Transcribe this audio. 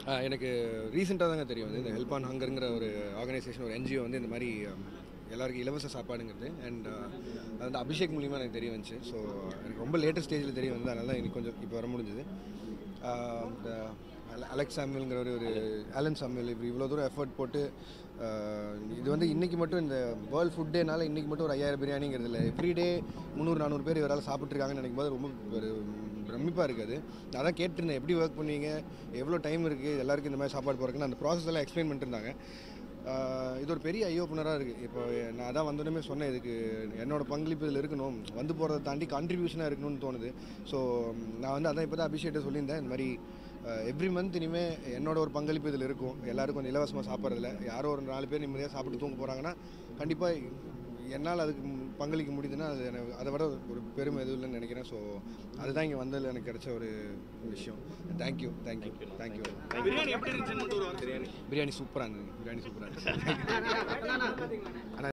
ஆஹ் எனக்கு ரீசெண்டாக தாங்க தெரியும் வந்து இந்த ஹெல்ப் ஆன் ஹங்கருங்கிற ஒரு ஆர்கனைசேஷன் ஒரு என்ஜிஓ வந்து இந்த மாதிரி um, எல்லாருக்கும் இலவச சாப்பாடுங்கிறது அண்ட் அது வந்து அபிஷேக் மூலியமாக எனக்கு தெரிய வந்துச்சு ஸோ எனக்கு ரொம்ப லேட்டஸ்ட் ஸ்டேஜில் தெரிய வந்தது அதனால எனக்கு கொஞ்சம் இப்போ வர முடிஞ்சுது ஆஹ் இந்த அல- அலெக்ஸ் சாமுவல்ங்கிற ஒரு ஒரு ஆலன் சாமுவல் இப்படி இவ்வளோ தூரம் எஃபர்ட் போட்டு ஆஹ் இது வந்து இன்றைக்கி மட்டும் இந்த வேர்ல்ட் ஃபுட் டேனால இன்றைக்கி மட்டும் ஒரு ஐயாயிரம் பிரியாணிங்கிறது இல்லை எவ்ரிடே முந்நூறு நானூறு பேர் இவரால் சாப்பிட்ருக்காங்கன்னு நினைக்கும் போது ரொம்ப ஒரு பிரமிப்பாக இருக்குது நான் அதான் கேட்டிருந்தேன் எப்படி ஒர்க் பண்ணுவீங்க எவ்வளோ டைம் இருக்குது எல்லாருக்கும் இந்த மாதிரி சாப்பாடு போகிறதுக்குன்னு அந்த ப்ராசஸ் எல்லாம் எக்ஸ்பிளைன் பண்ணிருந்தாங்க ஆஹ் இது ஒரு பெரிய ஐ ஓப்பனராக இருக்குது இப்போ நான் அதான் வந்தோடனே சொன்னேன் இதுக்கு என்னோட பங்களிப்பு இதில் இருக்கணும் வந்து போகிறத தாண்டி கான்ட்ரிபியூஷனாக இருக்கணும்னு தோணுது ஸோ நான் வந்து அதான் இப்போ தான் அபிஷேக்கிட்ட சொல்லியிருந்தேன் இந்த மாதிரி எவ்ரி மந்த் இனிமேல் என்னோட ஒரு பங்களிப்பு இதில் இருக்கும் எல்லாருக்கும் கொஞ்சம் இலவசமாக சாப்பிட்றதில்ல யாரோ ஒரு நாலு பேர் நிம்மதியாக சாப்பிட்டு தூங்க போகிறாங்கன்னா கண்டிப்பாக என்னால் அதுக்கு ம் பங்களிக்க முடியுதுன்னா அது எனக்கு அதை விட ஒரு பெருமை எதுவும் இல்லைன்னு நினைக்கிறேன் ஸோ அதுதான் இங்கே வந்ததில் எனக்கு கிடைச்ச ஒரு விஷயம் தேங்க்யூ தேங்க்யூ தேங்க்யூ பிரியாணி எப்படி இருந்துச்சுன்னு மட்டும் ஒரு வார்த்தை பிரியாணி சூப்பராக இருந்தது பிரியாணி சூப்பராக இருந்துச்சு ஆனால்